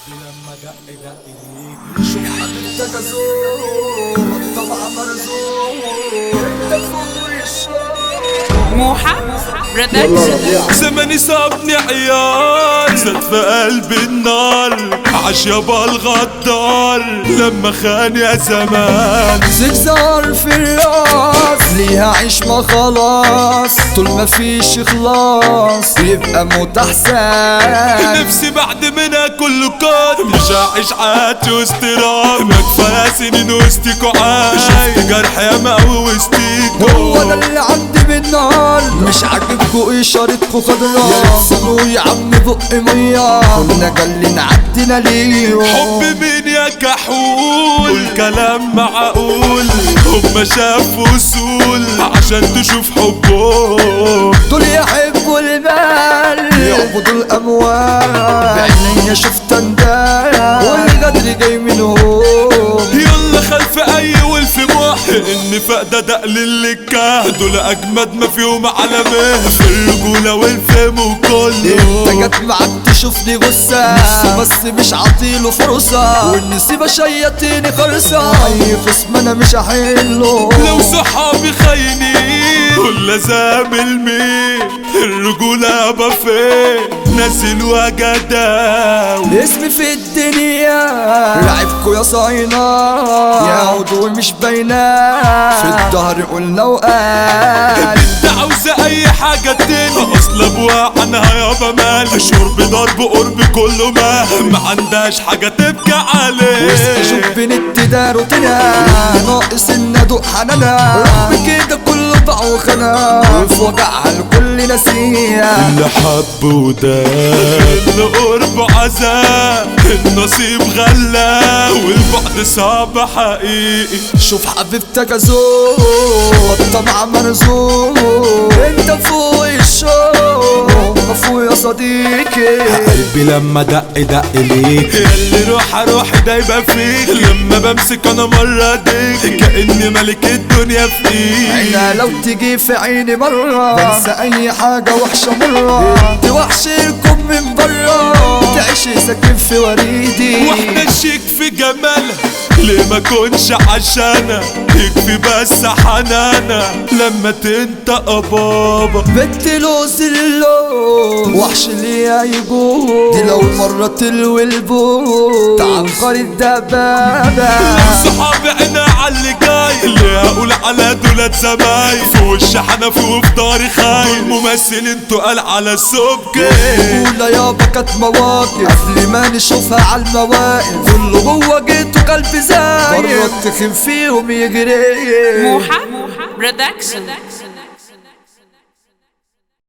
لما دق دق ليك شوف حبيبتك ازور الطبع مرزوق انت فوق الشوق موحى برودكشن زماني سابني عيال زاد في قلبي النار عاش يابا الغدار لما خان يا زمان زجزار في الراس ليها عيش ما خلاص طول ما فيش اخلاص يبقى موت احسن نفسي بعد منها كله كات مش هعيش حياتي واستراحة ما كفاية سنين وسطيكوا عايش شفت جرح ياما قوي وسطيكوا هو ده اللي عندي بالنار مش عاجبكوا اشارتكوا خضرا يرسلوا يا عم بق مية كنا جالين عدينا ليه حب مين يا كحول والكلام معقول هما شافوا اصول عشان تشوف حبهم دول يحبوا المال يعبدوا الاموال بعينيا شفت اندال والغدر جاي منهم يلا خلف اي ولف موحي ان فقدة دقل اللي كان دول اجمد ما فيهم علامات في الرجولة والفهم وكله انت جت معاك تشوفني غصة نفسي بس مش عاطيله فرصة والنسيبة شيطيني خرصة اي خصم انا مش هحله لو صحابي خاينين كل زامل مين الرجولة يابا فين نازل وجداوي اسمي في الدنيا لعبكوا يا صاينة يا عضو مش باينة في الظهر قلنا وقال انت عاوزة اي حاجة تاني اصل ابوها عنها يابا مال شرب ضرب قرب كله ما ما عندهاش حاجة تبكي عليه شوف بين التدار وطنا ناقص ان ادوق حنانا رغم كده كله باع وخنا وفي وجعها الكل نسيها اللي حب وداب اللي قرب عذاب النصيب غلا والبعد صعب حقيقي شوف حبيبتك ازور الطمع مرزوق انت فوق الشوق هم فوق يا صديقي قلبي لما دق دق ليك اللي روح روح دايبة فيك لما بمسك انا مرة ديك كأني ملك الدنيا في ايدي عينا لو تيجي في عيني مرة بنسى اي حاجة وحشة مرة انت وحشيكم من برا تعيشي ساكن في وريدي واحدة شيك في جمالها ليه ما كنش عشانها يكفي بس حنانها لما تنطق بابا بنت لوز اللون وحش اللي هيجوه دي لو مرة تلوي البوم تعبر الدبابة صحابي عينا على اللي جاي اللي هقول على دولت زمايل في وش حنفي وفي داري خايل دول ممثلين تقال على السبكي اولى يابا كانت مواقف قبل ما نشوفها على المواقف كله جوه جيته قلبي زايد مرة تخن فيهم يجري موحى برودكشن